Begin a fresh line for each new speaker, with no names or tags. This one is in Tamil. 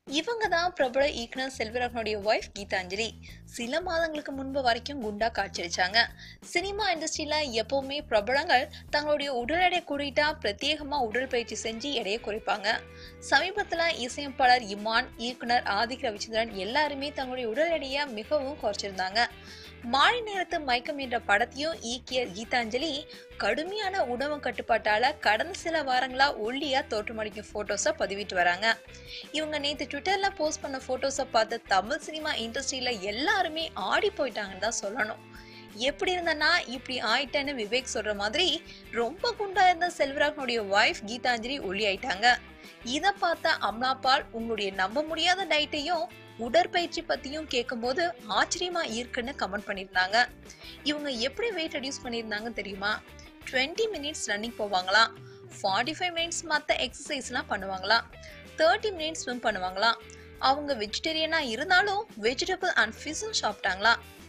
இவங்க தான் பிரபல இயக்குனர் செல்வராகனுடைய ஒய்ஃப் கீதாஞ்சலி சில மாதங்களுக்கு முன்பு வரைக்கும் குண்டா காட்சியளிச்சாங்க சினிமா இண்டஸ்ட்ரியில எப்பவுமே பிரபலங்கள் தங்களுடைய உடல் எடை கூடிட்டா பிரத்யேகமா உடல் பயிற்சி செஞ்சு எடையை குறைப்பாங்க சமீபத்துல இசையமைப்பாளர் இமான் இயக்குனர் ஆதிக் ரவிச்சந்திரன் எல்லாருமே தங்களுடைய உடல் எடையை மிகவும் குறைச்சிருந்தாங்க மாலை நேரத்து மயக்கம் என்ற படத்தையும் இயக்கிய கீதாஞ்சலி கடுமையான உணவு கட்டுப்பாட்டால கடந்த சில வாரங்களா ஒல்லியா தோற்றமளிக்கும் போட்டோஸை பதிவிட்டு வராங்க இவங்க நேத்து ட்விட்டர்ல போஸ்ட் பண்ண போட்டோஸை பார்த்து தமிழ் சினிமா இண்டஸ்ட்ரியில எல்லாருமே ஆடி போயிட்டாங்கன்னு தான் சொல்லணும் எப்படி இருந்தனா இப்படி ஆயிட்டேன்னு விவேக் சொல்ற மாதிரி ரொம்ப குண்டா இருந்த செல்வராகனுடைய ஒய்ஃப் கீதாஞ்சலி ஒல்லி ஆயிட்டாங்க இத பார்த்த அம்லாபால் உங்களுடைய நம்ப முடியாத டயட்டையும் உடற்பயிற்சி பத்தியும் கேட்கும்போது ஆச்சரியமா இருக்குன்னு கமெண்ட் பண்ணியிருந்தாங்க இவங்க எப்படி வெயிட் ரெடியூஸ் பண்ணியிருந்தாங்க தெரியுமா டுவெண்ட்டி மினிட்ஸ் ரன்னிங் போவாங்களாம் ஃபார்ட்டி ஃபைவ் மினிட்ஸ் மற்ற எக்ஸசைஸ்லாம் பண்ணுவாங்களாம் தேர்ட்டி மினிட்ஸ் ஸ்விம் பண்ணுவாங்களாம் அவங்க வெஜிடேரியனா இருந்தாலும் வெஜிடபிள் அண்ட் ஃபிஷ்ஷும் சாப்பிட்டாங்களாம்